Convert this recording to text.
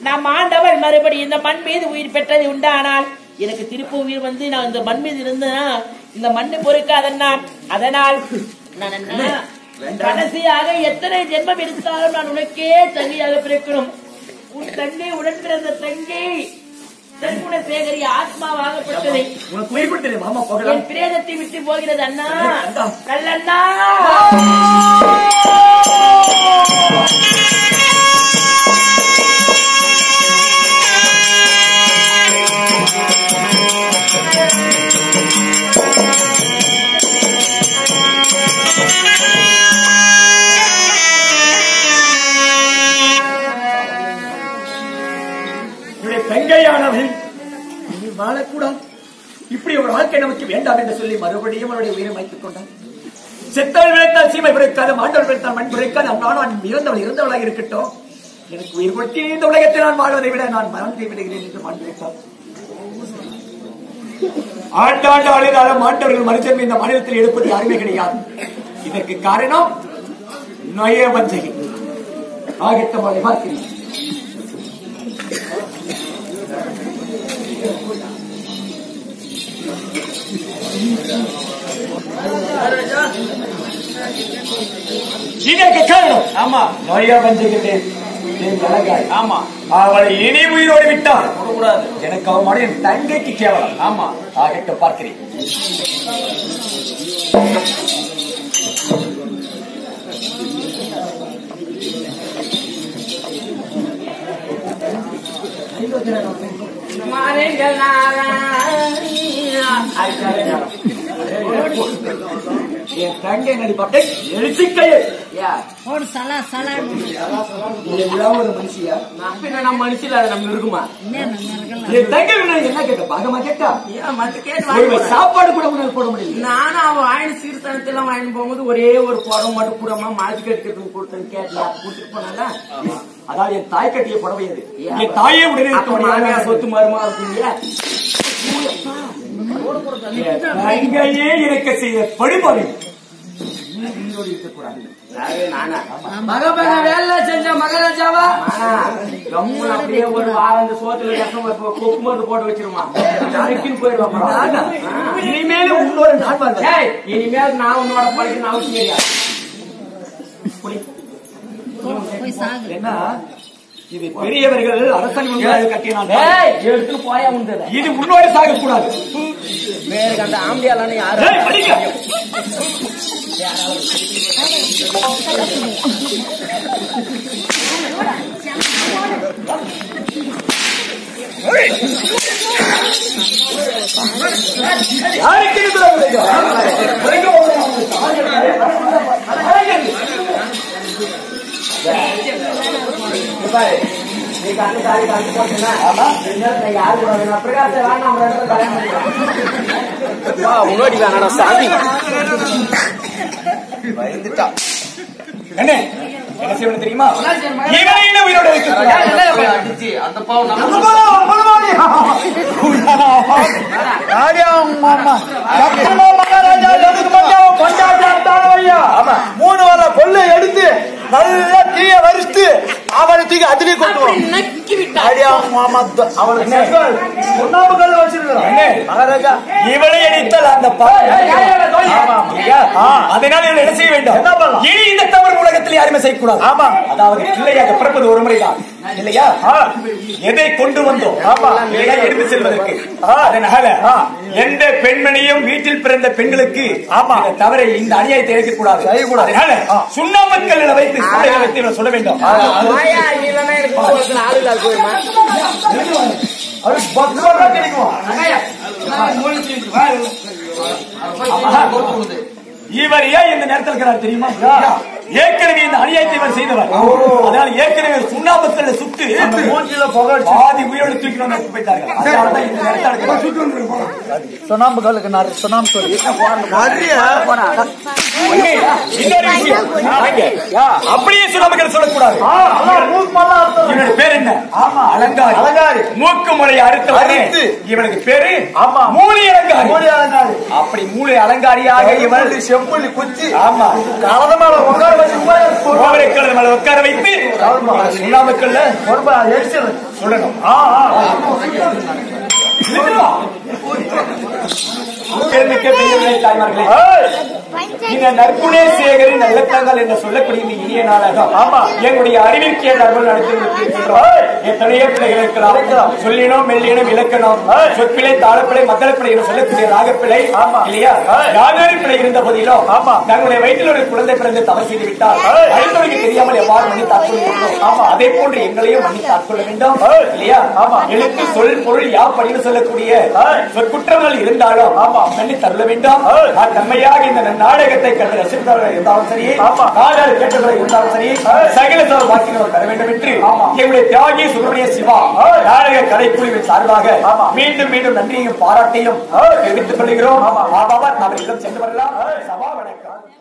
நம் ஆண்டவள் மறுபடி இந்த மண் மீது உயிர் பெற்றது உண்டானால் எனக்கு திரும்ப உயிர் வந்து நான் இந்த மண் மீது இருந்தேன்னா இந்த மண்ணு பொறுக்காதன்னா அதனால் நான் என்ன கடைசியாக எத்தனை ஜென்மம் எடுத்தாலும் நான் உனக்கே தங்கியாக பிறக்கணும் உன் தங்கை உடன் பிறந்த தங்கை தன்குண சேகரி ஆத்மாவாகப்பட்டதை உனக்கு உயிர் கொடுத்தேன் மாமா போகலாம் என் பிரேதத்தை விட்டு போகிறது அண்ணா நல்லண்ணா உன்னுடைய தங்கையானவள் நீ வாழக்கூடாது இப்படி ஒரு வாழ்க்கை நமக்கு வேண்டாம் என்று சொல்லி மறுபடியும் அவருடைய உயிரை வைத்துக் கொண்டான் செத்தவள் விளைத்தால் சீமை பிறக்காது மாண்டவள் விளைத்தால் மண் பிறக்காது நான் நான் இறந்தவள் இறந்தவளாக இருக்கட்டும் எனக்கு உயிர் கொடுத்து இந்த உலகத்தில் நான் வாழ்வதை விட நான் மறந்து விடுகிறேன் என்று மாண்டு விட்டான் ஆண்டாண்டு அழுதாலும் மாண்டவர்கள் மனுஷன் இந்த மாநிலத்தில் எடுப்பது யாருமே கிடையாது இதற்கு காரணம் நொய வஞ்சகி ஆகித்தமாலை பார்க்கிறேன் இதற்கு காரணம் ஆமா நோயா வஞ்சிக்கிட்டேன் என் அழகாய் ஆமா அவளை இனி உயிரோடு விட்டான் கூடாது எனக்கு அவன் என் தங்கைக்கு கேவலம் ஆமா ஆகட்டும் பார்க்கிறேன் என் தங்கை நடிப்பாட்டை எழுச்சிக்கையே ஒரு சலா சலா நீ எவ்வளவு ஒரு மனுஷியா பின்ன நம்ம மனுஷில அது நம்ம இருக்குமா என்ன இருக்கலாம் என் தங்கை விட என்ன கேட்ட பாகமா கேட்டா ஏன் மத்த கேட்டு ஒரு வாங்கி சாப்பாடு கூட உன்னால் போட முடியல நானும் அவன் வாயின் சீர்தனத்தெல்லாம் வாங்கி போகும்போது ஒரே ஒரு குடம் மட்டும் கூடமா மாற்றி கட்டிக்கிறதுக்கு கொடுத்தேன்னு கேட்டு அப்ப கொடுத்துட்டு போனால அதாவது என் தாய் கட்டிய புடவை அது என் தாயே உடனே இருக்க அப்ப மாமியார் முடியாது சொத்து மருமா இருக்கீங்க என் தங்கையே எனக்கு செய்த படுபாவை உயிரோடு இருக்கக்கூடாது நானா மகமக வேலை செஞ்ச மகாராஜாவா ஆனா, கம்முனு அப்படியே ஒரு வாரம் இந்த சோத்துல ரசம் வைப்போம், கொக்கு மருந்து போட்டு வச்சிருமா நறுக்கின்னு போயிடுவா நானா? பரவாயில்ல. இனிமேலும் உன்னோட நான் வாழ்வேன். ஏய், இனிமேல் நான் உன்னோட படிக்கணும் அவசியம் இல்லையா புடி. போய் சாகு என்ன இது பெரியவர்கள் அரசன் முன்பாக கட்டினான் ஏய், எடுத்து போயா உண்டு இது உன்னோட சாகக்கூடாது வேறு அந்த ஆம்பியாலான யாரு ஏய், படிக்க. யாருக்கு இது விளையும்? நீ கண்ணு தாடி கண்ணு போட்டுனா யாரு கூட வேணும் பிரகாச வேணாம் நம்ம ரெண்டு பேரும் கல்யாணம் பண்ணிக்கலாம் முன்னாடி வேணாடா சாமி என்ன என்ன செய்யணும் தெரியுமா இவனை இன்னும் உயிரோட வைக்கக்கூடாது. அந்த பாவம் நம்ம மூணு வர கொள்ளை எடுத்து நல்லா தீய வரிச்சு அவனை தூக்கி அதுலயே கொண்டு வா. அடியா மாமா த- அவனை செங்கல், சுண்ணாம்பு கல்லு வச்சிருக்கிறான். மகாராஜா இவனை அடித்தால் அந்த பாவம். ஆமா, ஐயா. அதனால் இவனை என்ன செய்ய வேண்டும் என்ன பண்ணலாம்? இனி இந்த தவறு உலகத்தில் யாருமே செய்யக்கூடாது ஆமா. அதாவது பிள்ளையாக பிறப்பது ஒரு முறைதான் இல்லையா எதை கொண்டு வந்தோம் ஆமா. இல்லையா எடுத்து செல்வதற்கு ஆ. அதனால ஆ. எந்த பெண்மணியும் வீட்டில் பிறந்த பெண்களுக்கு ஆமா. இந்த தவறை இந்த அநியாயத்தை இழைக்கக்கூடாது செய்யக்கூடாது. அதனால ஆ. சுண்ணாம்புக்கல்லில் வைத்து சூளையில வைத்து இவனை சொல்ல வேண்டும் மாயா நீ இல்லைன்னா எனக்கு போகிறதுக்கு ஆள் இல்லாத போயிருமா அவருக்கு பத்து ரூபா தான் கிடைக்கும் இவர் ஏன் இந்த நேரத்தில் இருக்கிறார் தெரியுமா ஏற்கனவே இந்த அநியாயத்தை இவர் செய்தவர் அதனால ஏற்கனவே சுண்ணாம்புக்கல்ல சுட்டு மூஞ்சில புகை அடிச்சு. பாதி உயிரோடு தூக்கி வந்து போயிட்டார்கள் அதனால தான் இந்த நேரத்தில் இருக்கிறார். சுண்ணாம்பு கல்லுக்கு நான் சுண்ணாம்பு சொல்லி அங்கே இன்னொரு விஷயம் அங்கே. அப்படியே சுண்ணாம்புக்கல் சொல்லக்கூடாது இவனுடைய பேர் என்ன ஆமா அலங்காரி அலங்காரி. மூக்கு முறையை அறுத்த உடனே அறுத்து. இவனுக்கு பேரு ஆமா. மூலி அலங்காரி மூடி அலங்காரி அப்படி மூளை அலங்காரியாக இவன் செம்புள்ளி குச்சி ஆமா கலந்த மேல உட்கார கோவரைக்கல்ல நம்மளை உட்கார வைத்து சுண்ணாம்புக்கல்ல சொல்லணும் ஆ ஆ பெருமிக்க பெரியவர்களே, தாய்மார்களே இந்த நற்குணே சேகரின் நல்லத்தங்கள் என்று சொல்லக்கூடிய இந்த இனிய நாளாக ஆமா எங்களுடைய அறிவிற்கே தர்மம் நடத்தி கொண்டிருக்கின்றோம். எத்தனையோ பிள்ளைகள் இருக்கலாம் சொல்லினோம் மெல்லினம் இலக்கணம் சொற்பிழை தாளப்பிழை மத்தளப்பிழை என்று சொல்லக்கூடிய ராகப்பிழை இல்லையா யாதொரு பிழை இருந்த போதிலும் தங்களுடைய வயிற்றில் ஒரு குழந்தை பிறந்து தவறு செய்து விட்டால் அடுத்தவருக்கு தெரியாமல் எவ்வாறு மன்னித்து ஆட்கொள்ள வேண்டும் ஆமா அதே போன்று எங்களையும் மன்னித்து ஆட்கொள்ள வேண்டும் இல்லையா ஆமா எழுத்து சொல் பொருள் யாப்படின்னு சொல்லக்கூடிய சொற்குற்றங்கள் இருந்தாலும் ஆமா மன்னித்து அருள வேண்டும் தன்மையாக இந்த நாடகத்தை கண்டு ரசித்தவர்கள் இருந்தாலும் சரி நாடக கேட்டவர்கள் இருந்தாலும் சரி சகல சோழ வாக்கியங்கள் பெற வேண்டும் என்று எங்களுடைய தியாகி சுப்பிரமணிய சிவா நாடக கலைக்குழுவின் சார்பாக மீண்டும் மீண்டும் நன்றியையும் பாராட்டையும் தெரிவித்துக் கொள்கிறோம் ஆமாவா நாம் எல்லாம் சென்று வரலாம் சபா வணக்கம்